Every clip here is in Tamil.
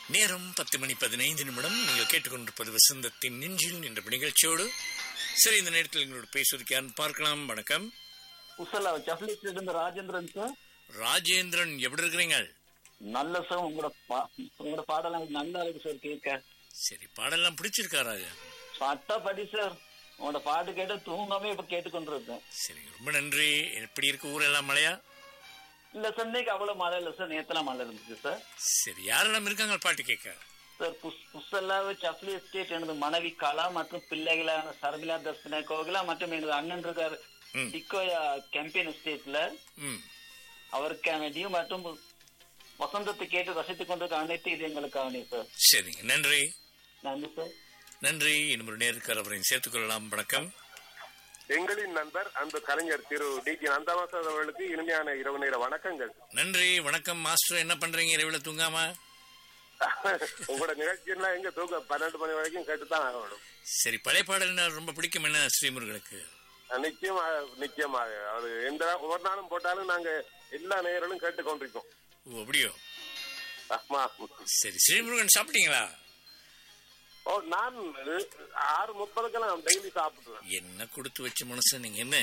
நேரம் பத்து மணி பதினைந்து நிமிடம் நீங்கள் கேட்டுக்கொண்டிருப்பது வசந்தத்தின் நெஞ்சில் என்ற நிகழ்ச்சியோடு சரி இந்த நேரத்தில் எங்களோட பேசுவதற்கு யாருன்னு பார்க்கலாம் வணக்கம் உசலா சப்ளிஸ் இருந்து ராஜேந்திரன் சார் ராஜேந்திரன் எப்படி இருக்கிறீங்க நல்ல சார் உங்களோட பா- உங்களோட பாடலாம் நல்லா இருக்கு சார் கேட்க சரி பாடெல்லாம் பிடிச்சிருக்கா ராஜா பட்டா படி சார் உங்களோட பாட்டு கேட்டு தூங்காம இப்ப கேட்டுக்கொண்டு இருக்கேன் சரி ரொம்ப நன்றி எப்படி இருக்கு ஊரெல்லாம் மழையா இல்ல சார் இன்னைக்கு அவ்வளவு மழை இல்ல சார் நேத்தெல்லாம் மழை இருந்துச்சு சார் சரி யாரெல்லாம் இருக்காங்க பாட்டு கேட்க சார் புஸ் புசல்லாவு சப்ளி எஸ்டேட் எனது மனைவி கலா மற்றும் பிள்ளைகளான சர்மிளா தஸ்மினா கோகிலா மற்றும் எனது அண்ணன் இருக்கார் ம். டிக்கோயா கேம்பியன் எஸ்டேட்ல ம் அவருக்கு வேண்டியும் மற்றும் வசந்தத்தை கேட்டு ரசித்துக் கொண்டிருக்க அனைத்து இது எங்களுக்காக சார் சரிங்க நன்றி நன்றி சார் நன்றி இன்னும் ஒரு நேருக்கு அவரையும் சேர்த்துக் கொள்ளலாம் வணக்கம் எங்களின் நண்பர் அன்பு கலைஞர் திரு டி ஜி நந்தவாசன் அவர்களுக்கு இனிமையான இரவு நேர வணக்கங்கள் நன்றி வணக்கம் மாஸ்டர் என்ன பண்றீங்க இரவுல தூங்காம உங்களோட நிகழ்ச்சியெல்லாம் எங்க தூக்க பன்னெண்டு மணி வரைக்கும் கேட்டுதான் ஆகணும் சரி பழைய பாடல்னா ரொம்ப பிடிக்கும் என்ன ஸ்ரீமுருகனுக்கு அஹ் நிச்சயமாக நிச்சயமாக அது எந்த ஒவ்வொரு நாளும் போட்டாலும் நாங்க எல்லா நேயர்களும் கேட்டுக்கொண்டிருக்கோம் ஓ அப்படியோ ஆமா சரி ஸ்ரீமுருகன் சாப்பிட்டீங்களா ஓ நான் ஆறு முப்பதுக்கெல்லாம் டெய்லி சாப்பிடுவேன் என்ன கொடுத்து வச்ச மனுஷன் நீங்க என்ன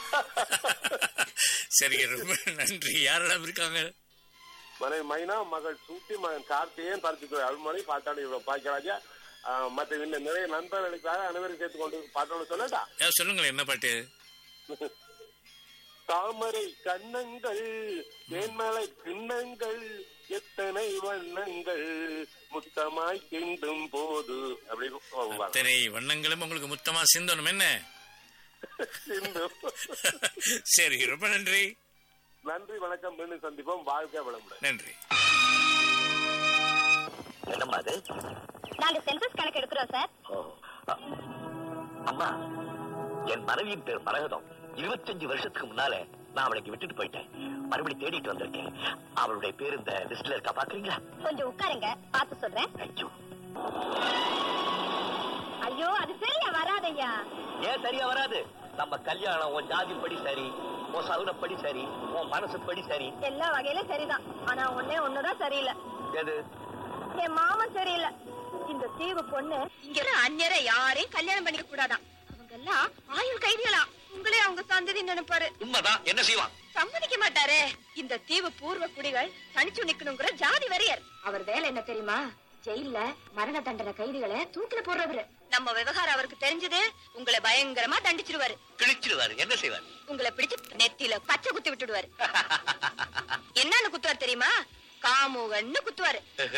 சரி ரொம்ப நன்றி யாரெல்லாம் இருக்காங்க மனைவி மைனா மகள் சூட்டி மகன் கார்த்திகேயன் பருத்தித்துறை அருள்மொழி பாட்டாளி பாக்கியராஜா அஹ், மற்ற இன்னும் நிறைய நண்பர்களுக்காக அனைவரும் சேர்த்துக்கொண்டு பாட்டாளி சொல்லட்டா ஏ, சொல்லுங்களேன் என்ன பாட்டு தாமரை கண்ணங்கள் தேன்மலை கிண்ணங்கள் எத்தனை வண்ணங்கள் முத்தமாய் கிண்டும் போது அப்படி சொல்லுவாங்க. அத்தனை வண்ணங்களும் உங்களுக்கு முத்தமா சிந்தணும் என்ன சிந்தும். சரி ரொம்ப நன்றி நன்றி வணக்கம் மீண்டும் சந்திப்போம் வாழ்க்கை வளமுடன் நன்றி என்னம்மா அது நாங்க சென்சஸ் கணக்கு எடுக்கிறோம் சார் ஓ, அ- அம்மா என் மனைவியின் பேர் மரகதம் இருபத்தஞ்சு வருஷத்துக்கு முன்னால நான் அவளை இங்க விட்டுட்டு போயிட்டேன் மறுபடியும் தேடிட்டு வந்திருக்கேன் அவளுடைய பேர் இந்த லிஸ்ட்ல இருக்கா பாக்குறீங்களா கொஞ்சம் உட்காருங்க பார்த்து சொல்றேன் ஐயோ ஐயோ அது சரியா வராதையா ஏன் சரியா வராது நம்ம கல்யாணம் உன் ஜாதி படி சரி உன் சகுனப்படி சரி உன் மனசு படி சரி எல்லா வகையிலும் சரிதான் ஆனா ஒண்ணே ஒண்ணுதான் சரியில்லை எது என் மாமன் சரியில்லை இந்த தீவு பொண்ணு இங்க அந்நியரை யாரையும் கல்யாணம் பண்ணிக்க கூடாதாம் அவங்க எல்லாம் ஆயுள் கைதிகளாம் உங்களே அவங்க சந்ததி நினைப்பாரு உண்மைதான் என்ன செய்வான் சம்மதிக்க மாட்டாரே இந்த தீவு பூர்வ குடிகள் தனிச்சு நிக்கணுங்கிற ஜாதி வெறியர் அவர் வேலை என்ன தெரியுமா ஜெயில்ல மரண தண்டனை கைதிகளை தூக்கில போடுறவரு நம்ம விவகாரம் அவருக்கு தெரிஞ்சது உங்களை பயங்கரமா தண்டிச்சிருவாரு கிழிச்சிடுவாரு என்ன செய்வார் உங்களை பிடிச்சு நெத்தியில பச்சை குத்தி விட்டுடுவாரு என்னன்னு குத்துவார் தெரியுமா காமுகன்னு குத்துவாரு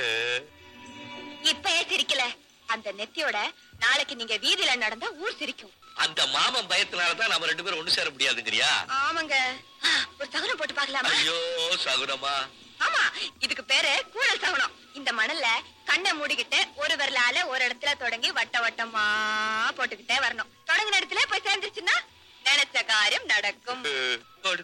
இப்ப ஏன் சிரிக்கல அந்த நெத்தியோட நாளைக்கு நீங்க வீதியில நடந்தா ஊர் சிரிக்கும் அந்த மாமன் பயத்தினாலதான் நம்ம ரெண்டு பேரும் ஒண்ணு சேர முடியாதுங்கிறியா ஆமாங்க ஆ, ஒரு சகுனம் போட்டு பார்க்கலாமா ஐயோ சகுனமா ஆமா இதுக்கு பேரு கூடல் சகுனம் இந்த மணல்ல கண்ணை மூடிக்கிட்டு ஒரு விரலால ஒரு இடத்துல தொடங்கி வட்ட வட்டமா போட்டுக்கிட்டே வரணும் தொடங்கின இடத்துல போய் சேர்ந்துருச்சுன்னா நினைச்ச காரியம் நடக்கும் போடு.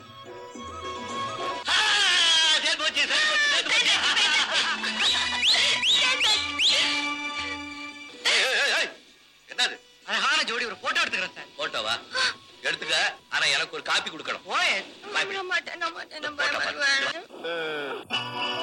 ஆ, சேர்ந்து போச்சு, சேர்ந்து போச்சு, சேர்ந்து போச்சு. ஏய், ஏய், ஏய், என்னது அழகான ஜோடி ஒரு போட்டோ எடுத்துக்கிறேன் சார் போட்டோவா எடுத்துக்க ஆனா எனக்கு ஒரு காப்பி கொடுக்கணும் ஓயே நான் மாட்டேன் நான் மாட்டேன் நான் பயப்படுவேன்